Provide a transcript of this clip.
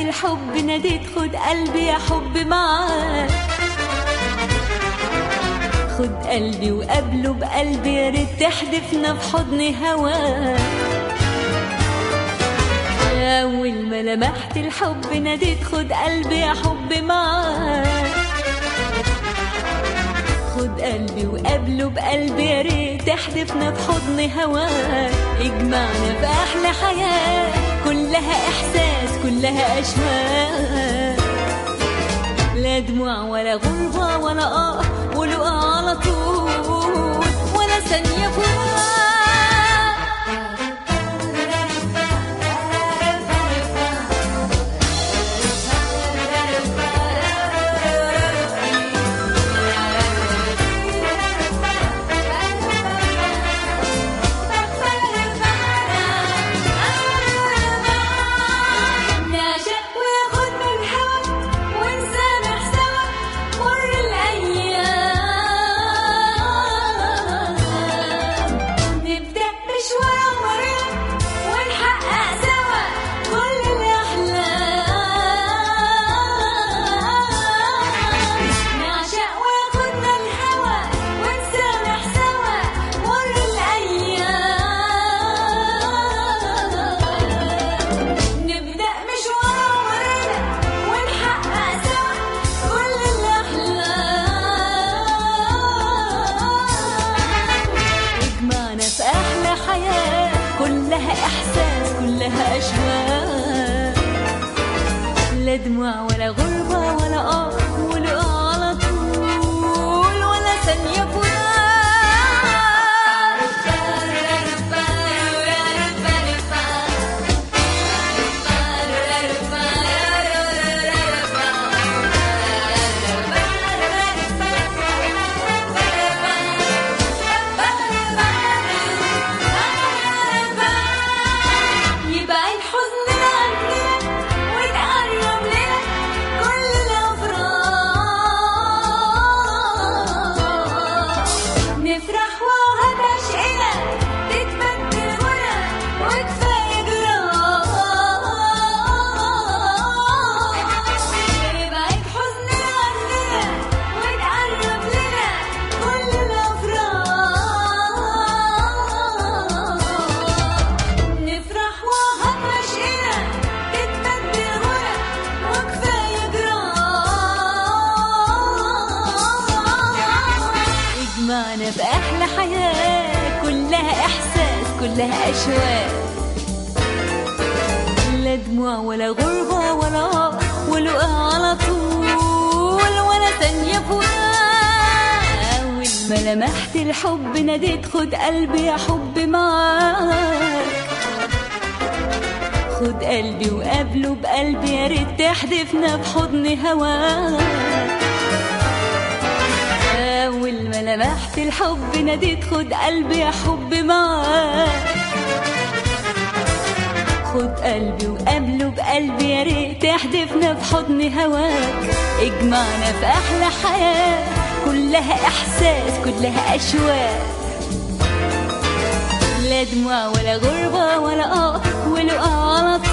الحب ناديت خد قلبي يا حب معاك خد قلبي وقابله بقلبي يا ريت تحدفنا في حضن هواك أول ما لمحت الحب ناديت خد قلبي يا حب معاك خد قلبي وقابله بقلبي يا ريت تحدفنا في حضن هواك اجمعنا في أحلى حياة كلها إحساس كلها أشواق لا دموع ولا غربة ولا آه ولقى على طول ولا ثانية فراق نعشق وياخدنا الهوا ونسامح سوا مر الأيام نبدأ مشوار عمرنا ونحقق سوا كل الأحلام نعشق وياخدنا الهوا ونسامح سوا مر الأيام نبدأ مشوار عمرنا ونحقق سوا كل الأحلام اجمعنا في أحلى حياة كلها إحساس كلها أشواق لا دموع ولا غربة ولا آه ولا على طول ولا ثانية يبقى الحزن عندنا وتقرب لنا كل الأفراح نفرح وهتشقنا تتبدل غنى وكفاية جراح يبقى الحزن عندنا وتقرب لنا كل الأفراح نفرح وهتشقنا تتبدل غنى وكفاية جراح اجمعنا في احلى حياة كلها احساس كلها اشواق لا دموع ولا غربة ولا آه ولقى على طول ولا ثانية فراق أول ما لمحت الحب ناديت خد قلبي يا حب معاك خد قلبي وقابله بقلبي يا ريت تحدفنا في حضن هواك أول ما لمحت الحب ناديت خد قلبي يا حب معاك خد قلبي وقابله بقلبي يا ريت تحدفنا في حضن هواك اجمعنا في أحلى حياة كلها إحساس كلها أشواق لا دموع ولا غربة ولا آه ولقى على